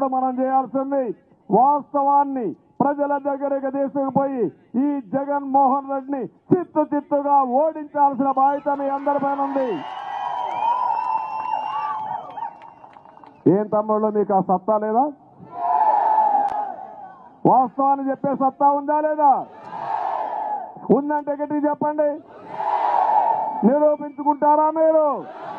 ఇప్పుడు మనం చేయాల్సింది వాస్తవాన్ని ప్రజల దగ్గరికి తీసుకుపోయి ఈ జగన్మోహన్ రెడ్డిని చిత్తు చిత్తుగా ఓడించాల్సిన బాధ్యత మీ అందరిపైన ఉంది ఏం తమ్ముళ్ళు మీకు ఆ సత్తా లేదా వాస్తవాన్ని చెప్పే సత్తా ఉందా లేదా ఉందంటే గట్టి చెప్పండి నిరూపించుకుంటారా మీరు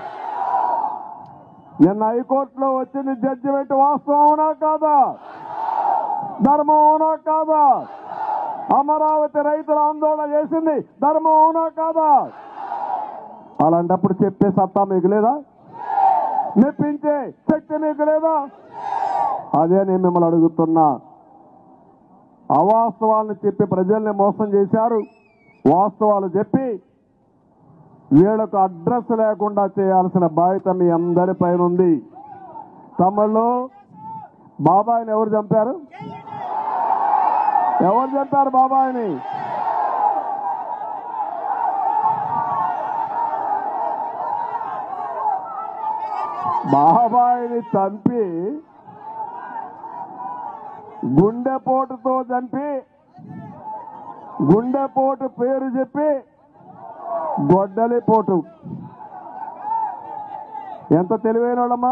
నిన్న హైకోర్టులో వచ్చింది జడ్జిమెంట్ వాస్తవం అవునా కాదా ధర్మం అవునా కాదా అమరావతి రైతుల ఆందోళన చేసింది ధర్మం అవునా కాదా అలాంటప్పుడు చెప్పే సత్తా మీకు లేదా మెప్పించే శక్తి మీకు లేదా అదే నేను మిమ్మల్ని అడుగుతున్నా అవాస్తవాలను చెప్పి ప్రజల్ని మోసం చేశారు వాస్తవాలు చెప్పి వీళ్ళకు అడ్రస్ లేకుండా చేయాల్సిన బాధ్యత మీ అందరి పైన ఉంది తమ్ముళ్ళు బాబాయిని ఎవరు చంపారు ఎవరు చంపారు బాబాయిని బాబాయిని చంపి గుండెపోటుతో చంపి గుండెపోటు పేరు చెప్పి గొడ్డలిపోటు ఎంత తెలివైన వాళ్ళమ్మా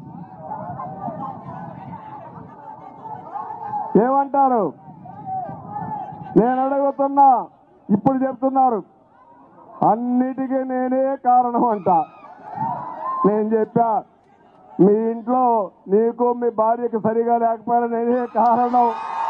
ఏమంటారు నేను అడుగుతున్నా ఇప్పుడు చెప్తున్నారు అన్నిటికీ నేనే కారణం అంట నేను చెప్పా మీ ఇంట్లో నీకు మీ భార్యకి సరిగా లేకపోయినా నేనే కారణం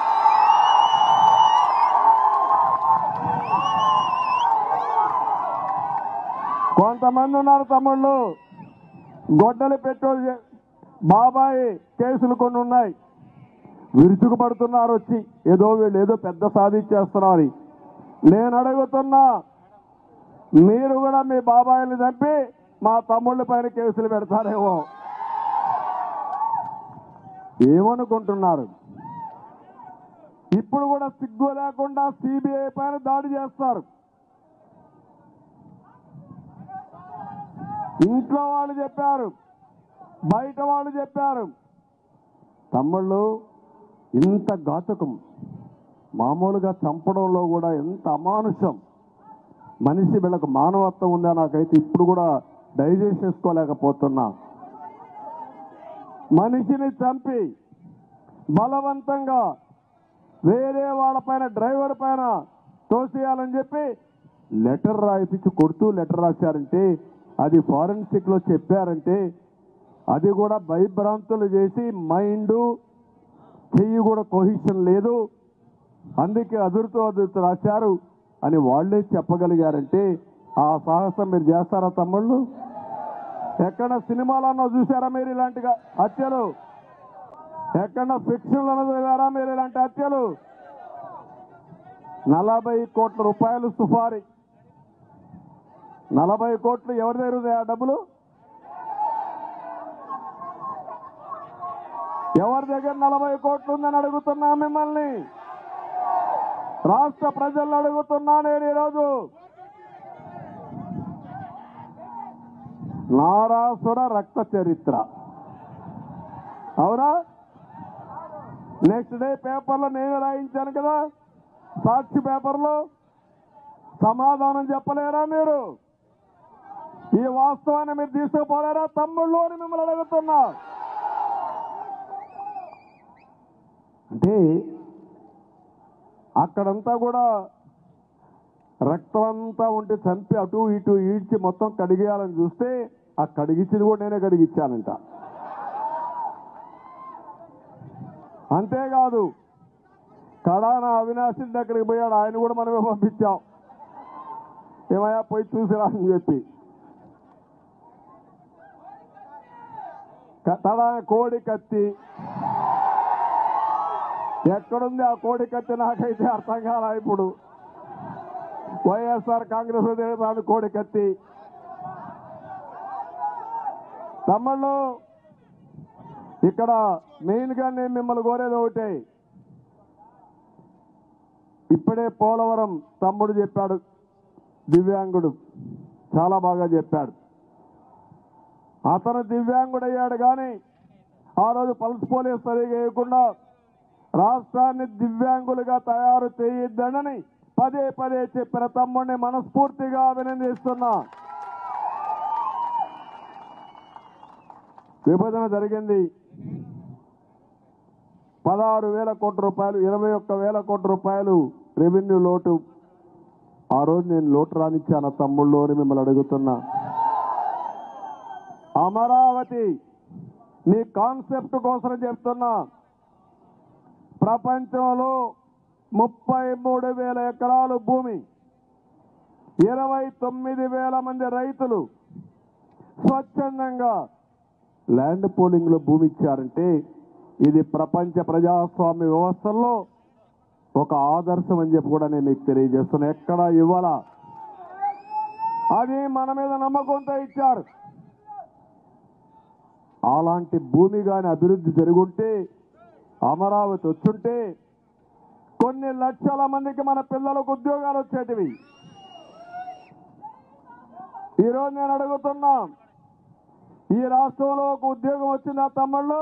కొంతమంది ఉన్నారు తమ్ముళ్ళు గొడ్డలి పెట్రోల్ చే- బాబాయి కేసులు కొన్ని ఉన్నాయి విరుచుకు పడుతున్నారు వచ్చి ఏదో వీళ్ళు ఏదో పెద్ద సాధించేస్తున్నారు నేను అడుగుతున్నా మీరు కూడా మీ బాబాయిని చంపి మా తమ్ముళ్ళ పైన కేసులు పెడతారేమో ఏమనుకుంటున్నారు ఇప్పుడు కూడా సిగ్గు లేకుండా సిబిఐ పైన దాడి చేస్తారు ఇంట్లో వాళ్ళు చెప్పారు బయట వాళ్ళు చెప్పారు తమ్ముళ్ళు ఇంత ఘాతకం మామూలుగా చంపడంలో కూడా ఎంత అమానుషం మనిషి వీళ్ళకు మానవత్వం ఉందా నాకైతే ఇప్పుడు కూడా డైజెస్ట్ చేసుకోలేకపోతున్నా మనిషిని చంపి బలవంతంగా వేరే వాళ్ళ పైన డ్రైవర్ పైన తోసేయాలని చెప్పి లెటర్ రాయిపించి కొడుతూ లెటర్ రాశారంటే అది ఫారెన్సిక్ లో చెప్పారంటే అది కూడా భయభ్రాంతులు చేసి మైండ్ చెయ్యి కూడా కొహిషన్ లేదు అందుకే అదురుతూ అదురుతూ రాశారు అని వాళ్ళే చెప్పగలిగారంటే ఆ సాహసం మీరు చేస్తారా తమ్ముళ్ళు ఎక్కడ సినిమాలన్నా చూసారా మీరు ఇలాంటిగా హత్యలు ఎక్కడ ఫిక్షన్ చూసారా మీరు ఇలాంటి హత్యలు నలభై కోట్ల రూపాయలు సుఫారీ నలభై కోట్లు ఎవరి దగ్గర ఉంది ఆ డబ్బులు ఎవరి దగ్గర నలభై కోట్లు ఉందని అడుగుతున్నా మిమ్మల్ని రాష్ట్ర ప్రజలను అడుగుతున్నా నేను ఈరోజు నారాసుర రక్త చరిత్ర అవునా నెక్స్ట్ డే పేపర్లో నేను రాయించాను కదా సాక్షి పేపర్లో సమాధానం చెప్పలేరా మీరు ఈ వాస్తవాన్ని మీరు తీసుకుపోలేరా తమ్ముళ్ళు అని మిమ్మల్ని అడుగుతున్నా అంటే అక్కడంతా కూడా రక్తం అంతా ఉంటే చంపి అటు ఇటు ఈడ్చి మొత్తం కడిగేయాలని చూస్తే ఆ కడిగించింది కూడా నేనే కడిగిచ్చానంట అంతేకాదు కడాన అవినాశి దగ్గరికి పోయాడు ఆయన కూడా మనమే పంపించాం ఏమయ్యా పోయి చూసిరా అని చెప్పి క- తడా కోడి కత్తి ఎక్కడుంది ఆ కోడి కత్తి నాకైతే అర్థం కాల ఇప్పుడు వైఎస్ఆర్ కాంగ్రెస్ దేశాన్ని కోడి కత్తి తమ్ముళ్ళు ఇక్కడ మెయిన్ గా నేను మిమ్మల్ని కోరేది ఒకటే ఇప్పుడే పోలవరం తమ్ముడు చెప్పాడు దివ్యాంగుడు చాలా బాగా చెప్పాడు అతను దివ్యాంగుడయ్యాడు కానీ ఆ రోజు పల్స్ పోలీస్ సరిగా వేయకుండా రాష్ట్రాన్ని దివ్యాంగులుగా తయారు చేయొద్దనని పదే పదే చెప్పిన తమ్ముడిని మనస్ఫూర్తిగా అభినందిస్తున్నా విభజన జరిగింది పదహారు వేల కోట్ల రూపాయలు ఇరవై ఒక్క వేల కోట్ల రూపాయలు రెవెన్యూ లోటు ఆ రోజు నేను లోటు రానిచ్చాను తమ్ముళ్ళు అని మిమ్మల్ని అడుగుతున్నా అమరావతి నీ కాన్సెప్ట్ కోసం చెప్తున్నా ప్రపంచంలో ముప్పై మూడు వేల ఎకరాలు భూమి ఇరవై తొమ్మిది వేల మంది రైతులు స్వచ్ఛందంగా ల్యాండ్ పోలింగ్ లో భూమి ఇచ్చారంటే ఇది ప్రపంచ ప్రజాస్వామ్య వ్యవస్థల్లో ఒక ఆదర్శం అని చెప్పి కూడా నేను మీకు తెలియజేస్తున్నా ఎక్కడా ఇవ్వాలా అది మన మీద నమ్మకంతో ఇచ్చారు అలాంటి భూమి గాని అభివృద్ధి జరుగుంటే అమరావతి వచ్చుంటే కొన్ని లక్షల మందికి మన పిల్లలకు ఉద్యోగాలు వచ్చేటివి ఈరోజు నేను అడుగుతున్నా ఈ రాష్ట్రంలో ఒక ఉద్యోగం వచ్చిందా తమ్ముళ్ళు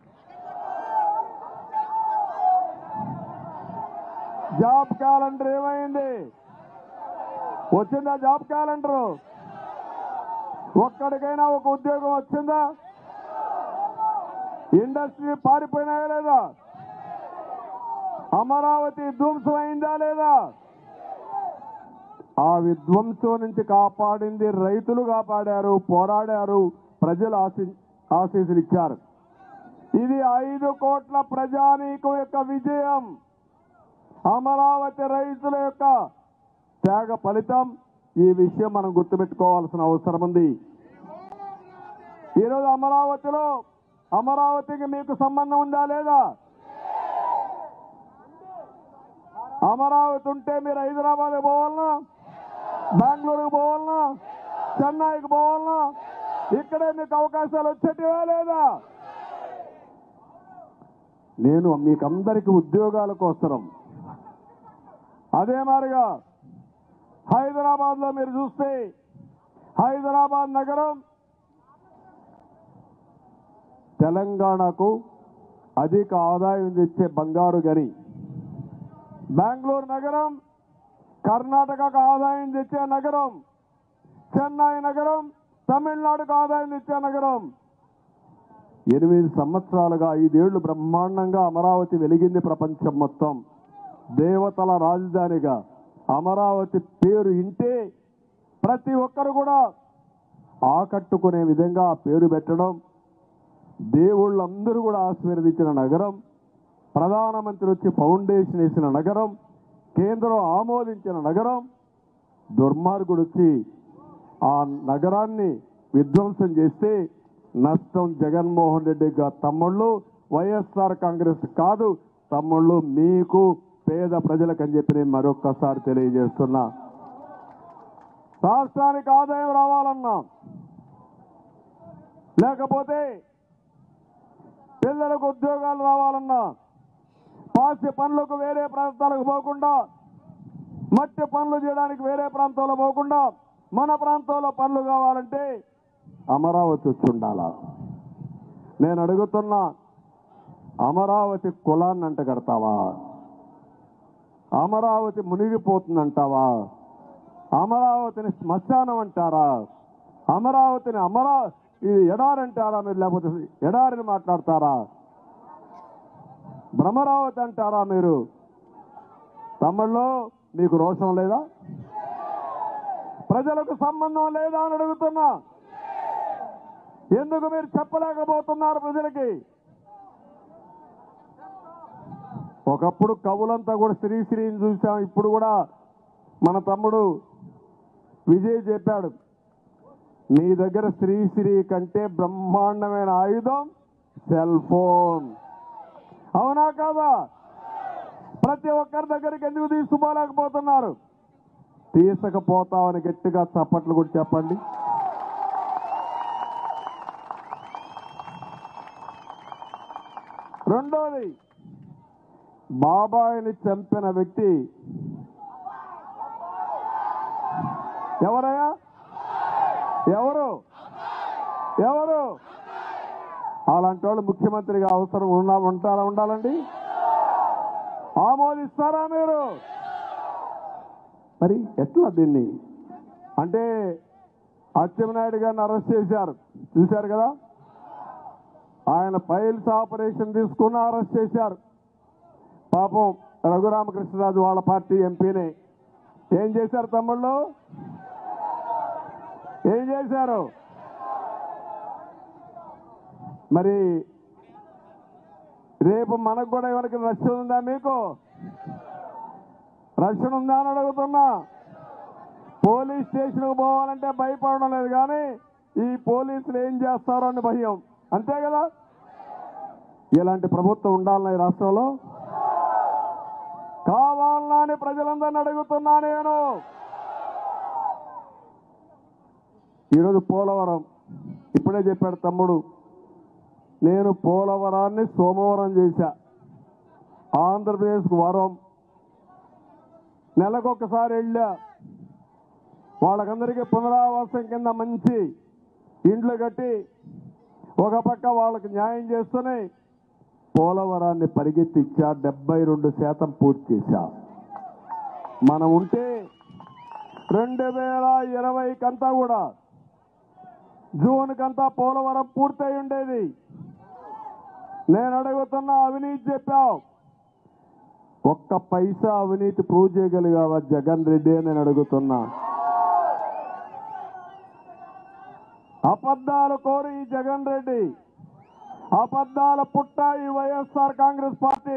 జాబ్ క్యాలెండర్ ఏమైంది వచ్చిందా జాబ్ క్యాలెండర్ ఒక్కడికైనా ఒక ఉద్యోగం వచ్చిందా ఇండస్ట్రీ పారిపోయినాయా లేదా అమరావతి ధ్వంసం అయిందా లేదా ఆ విధ్వంసం నుంచి కాపాడింది రైతులు కాపాడారు పోరాడారు ప్రజలు ఆశీ ఆశీస్సులు ఇచ్చారు ఇది ఐదు కోట్ల ప్రజానీకం యొక్క విజయం అమరావతి రైతుల యొక్క త్యాగ ఫలితం ఈ విషయం మనం గుర్తుపెట్టుకోవాల్సిన అవసరం ఉంది ఈరోజు అమరావతిలో అమరావతికి మీకు సంబంధం ఉందా లేదా అమరావతి ఉంటే మీరు హైదరాబాద్ పోవాలనా బెంగళూరుకు పోవాలనా చెన్నైకి పోవాలనా ఇక్కడే మీకు అవకాశాలు వచ్చేటివా లేదా నేను మీకు అందరికి ఉద్యోగాల కోసరం అదే మాదిరిగా హైదరాబాద్ లో మీరు చూస్తే హైదరాబాద్ నగరం తెలంగాణకు అధిక ఆదాయం తెచ్చే బంగారు గని బెంగళూరు నగరం కర్ణాటకకు ఆదాయం తెచ్చే నగరం చెన్నై నగరం తమిళనాడుకు ఆదాయం తెచ్చే నగరం ఎనిమిది సంవత్సరాలుగా ఐదేళ్లు బ్రహ్మాండంగా అమరావతి వెలిగింది ప్రపంచం మొత్తం దేవతల రాజధానిగా అమరావతి పేరు ఇంటే ప్రతి ఒక్కరు కూడా ఆకట్టుకునే విధంగా ఆ పేరు పెట్టడం దేవుళ్ళందరూ కూడా ఆశీర్వదించిన నగరం ప్రధానమంత్రి వచ్చి ఫౌండేషన్ వేసిన నగరం కేంద్రం ఆమోదించిన నగరం దుర్మార్గుడు వచ్చి ఆ నగరాన్ని విధ్వంసం చేస్తే నష్టం జగన్మోహన్ రెడ్డి గారి తమ్ముళ్ళు వైఎస్ఆర్ కాంగ్రెస్ కాదు తమ్ముళ్ళు మీకు పేద ప్రజలకు అని చెప్పి నేను మరొక్కసారి తెలియజేస్తున్నా రాష్ట్రానికి ఆదాయం రావాలన్నా లేకపోతే పిల్లలకు ఉద్యోగాలు రావాలన్నా పాసి పనులకు వేరే ప్రాంతాలకు పోకుండా మట్టి పనులు చేయడానికి వేరే ప్రాంతంలో పోకుండా మన ప్రాంతంలో పనులు కావాలంటే అమరావతి వచ్చి ఉండాలా నేను అడుగుతున్నా అమరావతి కులాన్ని అంట కడతావా అమరావతి మునిగిపోతుందంటావా అమరావతిని శ్మశానం అంటారా అమరావతిని అమరా ఇది ఎడారంటారా మీరు లేకపోతే ఎడారిని మాట్లాడతారా భ్రమరావతి అంటారా మీరు తమిళ్లో మీకు రోషం లేదా ప్రజలకు సంబంధం లేదా అని అడుగుతున్నా ఎందుకు మీరు చెప్పలేకపోతున్నారు ప్రజలకి ఒకప్పుడు కవులంతా కూడా శ్రీశ్రీని చూసాం ఇప్పుడు కూడా మన తమ్ముడు విజయ్ చెప్పాడు మీ దగ్గర శ్రీశ్రీ కంటే బ్రహ్మాండమైన ఆయుధం సెల్ ఫోన్ అవునా కాదా ప్రతి ఒక్కరి దగ్గరికి ఎందుకు తీసుకుపోలేకపోతున్నారు తీసుకపోతామని గట్టిగా చప్పట్లు కూడా చెప్పండి రెండోది బాబాయిని చంపిన వ్యక్తి ఎవరయ్యా ఎవరు ఎవరు అలాంటి వాళ్ళు ముఖ్యమంత్రిగా అవసరం ఉన్నా ఉంటారా ఉండాలండి ఆమోదిస్తారా మీరు మరి ఎట్లా దీన్ని అంటే అచ్చెన్నాయుడు గారిని అరెస్ట్ చేశారు చూశారు కదా ఆయన ఫైల్స్ ఆపరేషన్ తీసుకున్న అరెస్ట్ చేశారు పాపం రఘురామకృష్ణరాజు వాళ్ళ పార్టీ ఎంపీని ఏం చేశారు తమ్ముళ్ళు ఏం చేశారు మరి రేపు మనకు కూడా ఎవరికి రక్షణ ఉందా మీకు రక్షణ ఉందా అని అడుగుతున్నా పోలీస్ స్టేషన్కి పోవాలంటే భయపడడం లేదు కానీ ఈ పోలీసులు ఏం చేస్తారో అని భయం అంతే కదా ఇలాంటి ప్రభుత్వం ఉండాలన్న ఈ రాష్ట్రంలో కావాలన్నా అని ప్రజలందరిని అడుగుతున్నా నేను ఈరోజు పోలవరం ఇప్పుడే చెప్పాడు తమ్ముడు నేను పోలవరాన్ని సోమవారం చేశా ఆంధ్రప్రదేశ్కు వరం నెలకొకసారి వెళ్ళా వాళ్ళకందరికీ పునరావాసం కింద మంచి ఇండ్లు కట్టి ఒక పక్క వాళ్ళకి న్యాయం చేస్తూనే పోలవరాన్ని పరిగెత్తిచ్చా డెబ్బై రెండు శాతం పూర్తి చేశా మనం ఉంటే రెండు వేల ఇరవై కంతా కూడా జూన్ కంతా పోలవరం పూర్తయి ఉండేది నేను అడుగుతున్న అవినీతి చెప్పావు ఒక్క పైసా అవినీతి ప్రూవ్ చేయగలిగావా జగన్ రెడ్డి అని నేను అడుగుతున్నా అబద్ధాలు కోరి ఈ జగన్ రెడ్డి అబద్ధాల పుట్ట ఈ వైఎస్ఆర్ కాంగ్రెస్ పార్టీ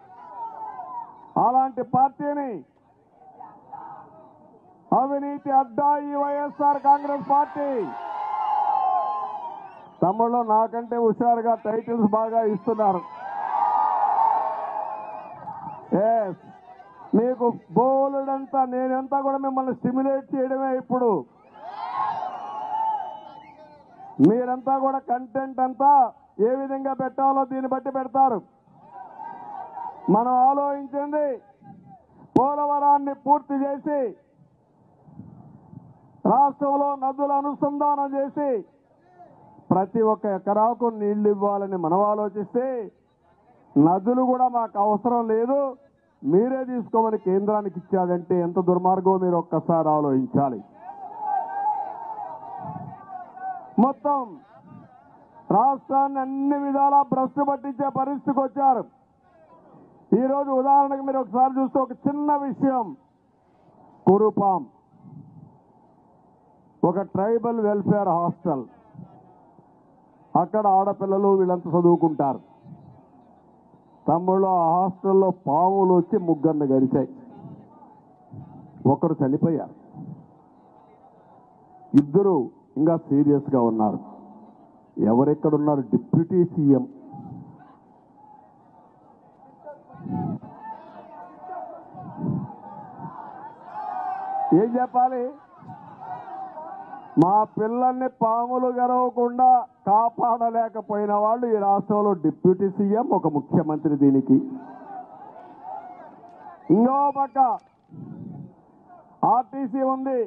అలాంటి పార్టీని అవినీతి అడ్డా ఈ వైఎస్ఆర్ కాంగ్రెస్ పార్టీ తమ్ముళ్ళు నాకంటే హుషారుగా టైటిల్స్ బాగా ఇస్తున్నారు ఎస్ మీకు బోలుడంతా నేనంతా కూడా మిమ్మల్ని స్టిమ్యులేట్ చేయడమే ఇప్పుడు మీరంతా కూడా కంటెంట్ అంతా ఏ విధంగా పెట్టాలో దీన్ని బట్టి పెడతారు మనం ఆలోచించింది పోలవరాన్ని పూర్తి చేసి రాష్ట్రంలో నదుల అనుసంధానం చేసి ప్రతి ఒక్క ఎకరాకు నీళ్లు ఇవ్వాలని మనం ఆలోచిస్తే నదులు కూడా మాకు అవసరం లేదు మీరే తీసుకోమని కేంద్రానికి ఇచ్చాడంటే ఎంత దుర్మార్గం మీరు ఒక్కసారి ఆలోచించాలి మొత్తం రాష్ట్రాన్ని అన్ని విధాలా భ్రష్టు పట్టించే పరిస్థితికి వచ్చారు ఈ రోజు ఉదాహరణకు మీరు ఒకసారి చూస్తే ఒక చిన్న విషయం కురుపాం ఒక ట్రైబల్ వెల్ఫేర్ హాస్టల్ అక్కడ ఆడపిల్లలు వీళ్ళంతా చదువుకుంటారు తమ్ముళ్ళు ఆ హాస్టల్లో పాములు వచ్చి ముగ్గురిని గడిచాయి ఒకరు చనిపోయారు ఇద్దరు ఇంకా సీరియస్ గా ఉన్నారు ఎవరెక్కడున్నారు డిప్యూటీ సీఎం ఏం చెప్పాలి మా పిల్లల్ని పాములు గెలవకుండా కాపాడలేకపోయిన వాళ్ళు ఈ రాష్ట్రంలో డిప్యూటీ సీఎం ఒక ముఖ్యమంత్రి దీనికి ఇంకో పక్క ఆర్టీసీ ఉంది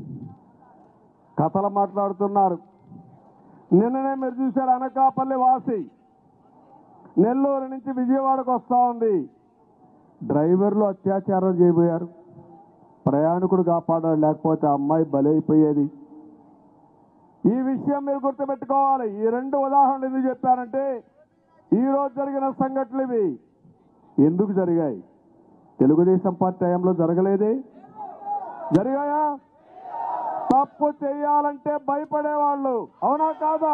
కథలు మాట్లాడుతున్నారు నిన్ననే మీరు చూశారు అనకాపల్లి వాసి నెల్లూరు నుంచి విజయవాడకు వస్తా ఉంది డ్రైవర్లు అత్యాచారం చేయబోయారు ప్రయాణికుడు కాపాడాడు లేకపోతే ఆ అమ్మాయి బలైపోయేది ఈ విషయం మీరు గుర్తుపెట్టుకోవాలి ఈ రెండు ఉదాహరణలు ఎందుకు చెప్పారంటే ఈ రోజు జరిగిన సంఘటనలు ఇవి ఎందుకు జరిగాయి తెలుగుదేశం పార్టీ టైంలో జరగలేదే జరిగాయా తప్పు చేయాలంటే భయపడేవాళ్ళు అవునా కాదా